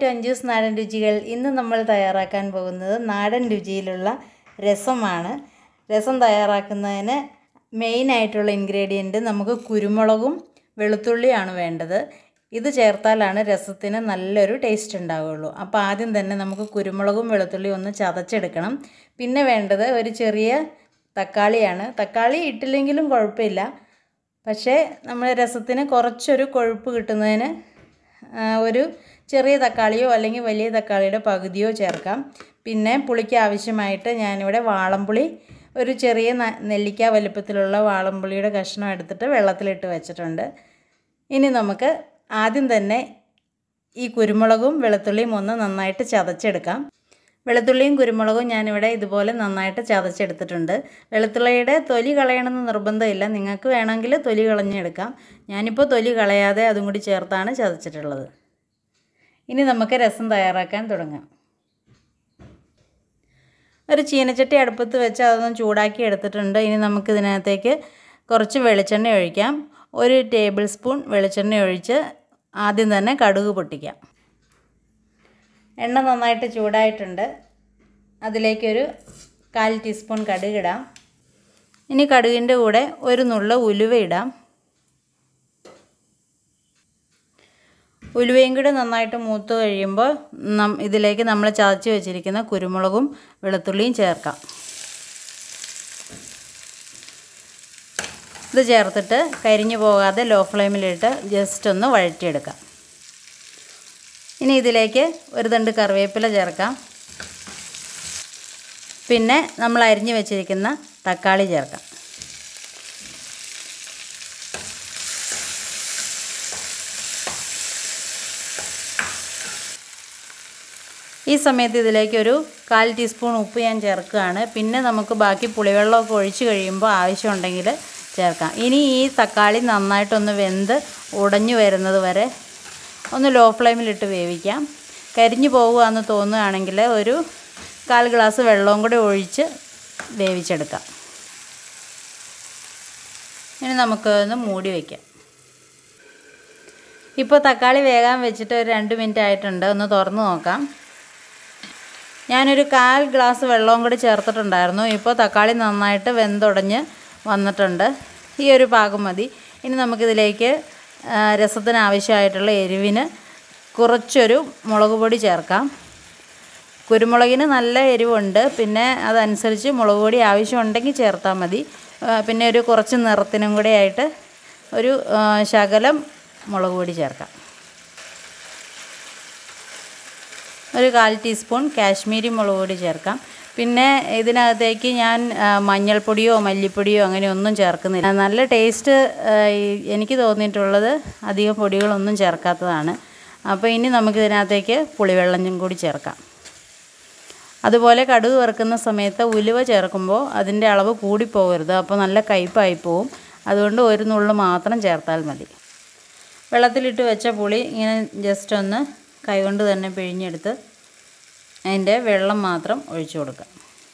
to Anju's നാടൻ രുചികൾ ഇന്ന് നമ്മൾ തയ്യാറാക്കാൻ പോകുന്നത് നാടൻ രുചിയിലുള്ള രസമാണ് രസം തയ്യാറാക്കുന്നതിന് മെയിനായിട്ടുള്ള ഇൻഗ്രീഡിയൻറ്റ് നമുക്ക് കുരുമുളകും വെളുത്തുള്ളിയാണ് വേണ്ടത് ഇത് ചേർത്താലാണ് രസത്തിന് നല്ലൊരു ടേസ്റ്റ് ഉണ്ടാവുകയുള്ളൂ അപ്പോൾ ആദ്യം തന്നെ നമുക്ക് കുരുമുളകും വെളുത്തുള്ളിയും ഒന്ന് ചതച്ചെടുക്കണം പിന്നെ വേണ്ടത് ഒരു ചെറിയ തക്കാളിയാണ് തക്കാളി ഇട്ടില്ലെങ്കിലും കുഴപ്പമില്ല പക്ഷേ നമ്മൾ രസത്തിന് കുറച്ചൊരു കൊഴുപ്പ് കിട്ടുന്നതിന് ആ, ഒരു ചെറിയ തക്കാളിയോ അല്ലെങ്കിൽ വലിയ തക്കാളിയുടെ പകുതിയോ ചേർക്കാം പിന്നെ പുളിക്ക് ആവശ്യമായിട്ട് ഞാനിവിടെ വാളംപുളി ഒരു ചെറിയ ന- നെല്ലിക്ക വലുപ്പത്തിലുള്ള വാളംപുളിയുടെ കഷ്ണം എടുത്തിട്ട് വെള്ളത്തിലിട്ട് വെച്ചിട്ടുണ്ട് ഇനി നമുക്ക് ആദ്യം തന്നെ ഈ കുരുമുളകും വെളുത്തുള്ളിയും ഒന്ന് നന്നായിട്ട് ചതച്ചെടുക്കാം വെളുത്തുള്ളിയും കുരുമുളകും ഞാനിവിടെ ഇതുപോലെ നന്നായിട്ട് ചതച്ചെടുത്തിട്ടുണ്ട് വെളുത്തുള്ളിയുടെ തൊലി കളയണമെന്ന് നിർബന്ധമില്ല നിങ്ങൾക്ക് വേണമെങ്കിൽ തൊലി കളഞ്ഞെടുക്കാം ഞാനിപ്പോൾ തൊലി കളയാതെ അതും കൂടി ചേർത്താണ് ചതച്ചിട്ടുള്ളത് ഇനി നമുക്ക് രസം തയ്യാറാക്കാൻ തുടങ്ങാം ഒരു ചീനച്ചട്ടി അടുപ്പത്ത് വെച്ച് അതൊന്ന് ചൂടാക്കി എടുത്തിട്ടുണ്ട് ഇനി നമുക്ക് ഇതിനകത്തേക്ക് കുറച്ച് വെളിച്ചെണ്ണ ഒഴിക്കാം ഒരു ടേബിൾ സ്പൂൺ വെളിച്ചെണ്ണ ഒഴിച്ച് ആദ്യം തന്നെ കടുക് പൊട്ടിക്കാം എണ്ണ നന്നായിട്ട് ചൂടായിട്ടുണ്ട് അതിലേക്കൊരു കാൽ ടീസ്പൂൺ കടുക് ഇടാം ഇനി കടുകിൻ്റെ കൂടെ ഒരു നുള്ള ഉലുവ ഇടാം ഉലുവയും കൂടെ നന്നായിട്ട് മൂത്ത് കഴിയുമ്പോൾ നം ഇതിലേക്ക് നമ്മൾ ചതച്ച് വെച്ചിരിക്കുന്ന കുരുമുളകും വെളുത്തുള്ളിയും ചേർക്കാം ഇത് ചേർത്തിട്ട് കരിഞ്ഞു പോകാതെ ലോ ഫ്ലെയിമിലിട്ട് ജസ്റ്റ് ഒന്ന് വഴറ്റിയെടുക്കാം ഇനി ഇതിലേക്ക് ഒരു തണ്ട് കറിവേപ്പില ചേർക്കാം പിന്നെ നമ്മൾ അരിഞ്ഞു വെച്ചിരിക്കുന്ന തക്കാളി ചേർക്കാം ഈ സമയത്ത് ഇതിലേക്ക് ഒരു കാൽ ടീസ്പൂൺ ഉപ്പ് ഞാൻ ചേർക്കുകയാണ് പിന്നെ നമുക്ക് ബാക്കി പുളിവെള്ളമൊക്കെ ഒഴിച്ച് കഴിയുമ്പോൾ ആവശ്യമുണ്ടെങ്കിൽ ചേർക്കാം ഇനി ഈ തക്കാളി നന്നായിട്ടൊന്ന് വെന്ത് ഉടഞ്ഞു വരുന്നത് വരെ ഒന്ന് ലോ ഫ്ലെയിമിലിട്ട് വേവിക്കാം കരിഞ്ഞു പോകുകയെന്ന് തോന്നുകയാണെങ്കിൽ ഒരു കാൽ ഗ്ലാസ് വെള്ളവും കൂടി ഒഴിച്ച് വേവിച്ചെടുക്കാം ഇനി നമുക്കൊന്ന് മൂടി വയ്ക്കാം ഇപ്പോൾ തക്കാളി വേകാൻ വെച്ചിട്ട് ഒരു രണ്ട് മിനിറ്റ് ആയിട്ടുണ്ട് ഒന്ന് തുറന്ന് നോക്കാം ഞാനൊരു കാൽ ഗ്ലാസ് വെള്ളവും കൂടി ചേർത്തിട്ടുണ്ടായിരുന്നു ഇപ്പോൾ തക്കാളി നന്നായിട്ട് വെന്തുടഞ്ഞ് വന്നിട്ടുണ്ട് ഈ ഒരു പാകം മതി ഇനി നമുക്കിതിലേക്ക് ആ, രസത്തിന് ആവശ്യമായിട്ടുള്ള എരിവിന് കുറച്ചൊരു മുളക് പൊടി ചേർക്കാം കുരുമുളകിന് നല്ല എരിവുണ്ട് പിന്നെ അതനുസരിച്ച് മുളക് പൊടി ആവശ്യമുണ്ടെങ്കിൽ ചേർത്താൽ മതി ആ, പിന്നെ ഒരു കുറച്ച് നിറത്തിനും കൂടി ആയിട്ട് ഒരു ആ, ശകലം മുളക് പൊടി ചേർക്കാം ഒരു കാൽ ടീസ്പൂൺ കാശ്മീരി മുളക് പൊടി ചേർക്കാം പിന്നെ ഇതിനകത്തേക്ക് ഞാൻ ആ, മഞ്ഞൾപ്പൊടിയോ മല്ലിപ്പൊടിയോ അങ്ങനെ ഒന്നും ചേർക്കുന്നില്ല നല്ല ടേസ്റ്റ് ആ, ഈ- എനിക്ക് തോന്നിയിട്ടുള്ളത് അധികം പൊടികളൊന്നും ചേർക്കാത്തതാണ് അപ്പോൾ ഇനി നമുക്കിതിനകത്തേക്ക് പുളിവെള്ളം കൂടി ചേർക്കാം അതുപോലെ കടുക് വറുക്കുന്ന സമയത്ത് ഉലുവ ചേർക്കുമ്പോൾ അതിൻ്റെ അളവ് കൂടിപ്പോകരുത് അപ്പോൾ നല്ല കയ്പായി പോവും അതുകൊണ്ട് ഒരു നുള്ളു മാത്രം ചേർത്താൽ മതി വെള്ളത്തിലിട്ട് വെച്ച പുളി ഇങ്ങനെ ജസ്റ്റ് ഒന്ന് കൈകൊണ്ട് തന്നെ പിഴിഞ്ഞെടുത്ത് അതിൻ്റെ വെള്ളം മാത്രം ഒഴിച്ചു കൊടുക്കാം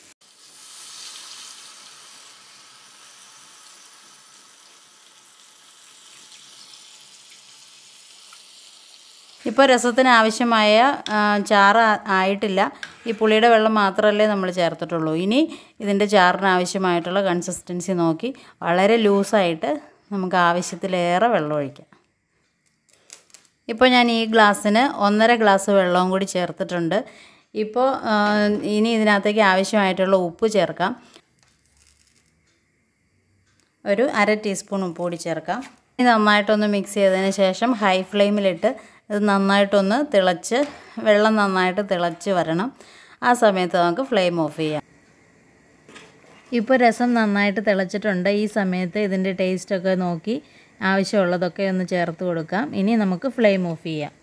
ഇപ്പോൾ രസത്തിന് ആവശ്യമായ ആ, ചാറ് ആ- ആയിട്ടില്ല ഈ പുളിയുടെ വെള്ളം മാത്രമല്ലേ നമ്മൾ ചേർത്തിട്ടുള്ളൂ ഇനി ഇതിൻ്റെ ചാറിന് ആവശ്യമായിട്ടുള്ള കൺസിസ്റ്റൻസി നോക്കി വളരെ ലൂസായിട്ട് നമുക്ക് ആവശ്യത്തിലേറെ വെള്ളം ഒഴിക്കാം ഇപ്പോൾ ഞാൻ ഈ ഗ്ലാസ്സിന് ഒന്നര ഗ്ലാസ് വെള്ളവും കൂടി ചേർത്തിട്ടുണ്ട് ഇപ്പോൾ ആ, ഇനി ഇതിനകത്തേക്ക് ആവശ്യമായിട്ടുള്ള ഉപ്പ് ചേർക്കാം ഒരു അര ടീസ്പൂൺ ഉപ്പ് കൂടി ചേർക്കാം ഇത് നന്നായിട്ടൊന്ന് മിക്സ് ചെയ്തതിന് ശേഷം ഹൈ ഫ്ലെയിമിലിട്ട് ഇത് നന്നായിട്ടൊന്ന് തിളച്ച് വെള്ളം നന്നായിട്ട് തിളച്ച് വരണം ആ സമയത്ത് നമുക്ക് ഫ്ലെയിം ഓഫ് ചെയ്യാം ഇപ്പോൾ രസം നന്നായിട്ട് തിളച്ചിട്ടുണ്ട് ഈ സമയത്ത് ഇതിൻ്റെ ടേസ്റ്റൊക്കെ നോക്കി ആവശ്യമുള്ളതൊക്കെ ഒന്ന് ചേർത്ത് കൊടുക്കാം ഇനി നമുക്ക് ഫ്ലെയിം ഓഫ് ചെയ്യാം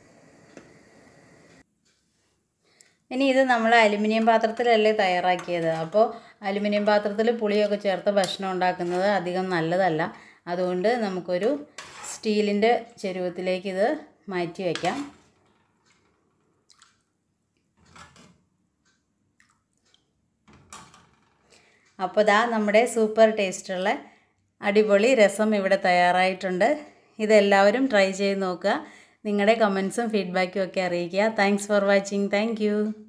ഇനി ഇത് നമ്മൾ അലുമിനിയം പാത്രത്തിലല്ലേ തയ്യാറാക്കിയത് അപ്പോൾ അലുമിനിയം പാത്രത്തിൽ പുളിയൊക്കെ ചേർത്ത് ഭക്ഷണം ഉണ്ടാക്കുന്നത് അധികം നല്ലതല്ല അതുകൊണ്ട് നമുക്കൊരു സ്റ്റീലിൻ്റെ ചെരുവത്തിലേക്ക് ഇത് മാറ്റി വയ്ക്കാം അപ്പോൾ ദാ നമ്മുടെ സൂപ്പർ ടേസ്റ്റുള്ള അടിപൊളി രസം ഇവിടെ തയ്യാറായിട്ടുണ്ട് ഇതെല്ലാവരും ട്രൈ ചെയ്ത് നോക്കുക നിങ്ങളുടെ കമൻസും ഫീഡ്ബാക്കും ഒക്കെ അറിയിക്കുക താങ്ക്സ് ഫോർ വാച്ചിങ് താങ്ക്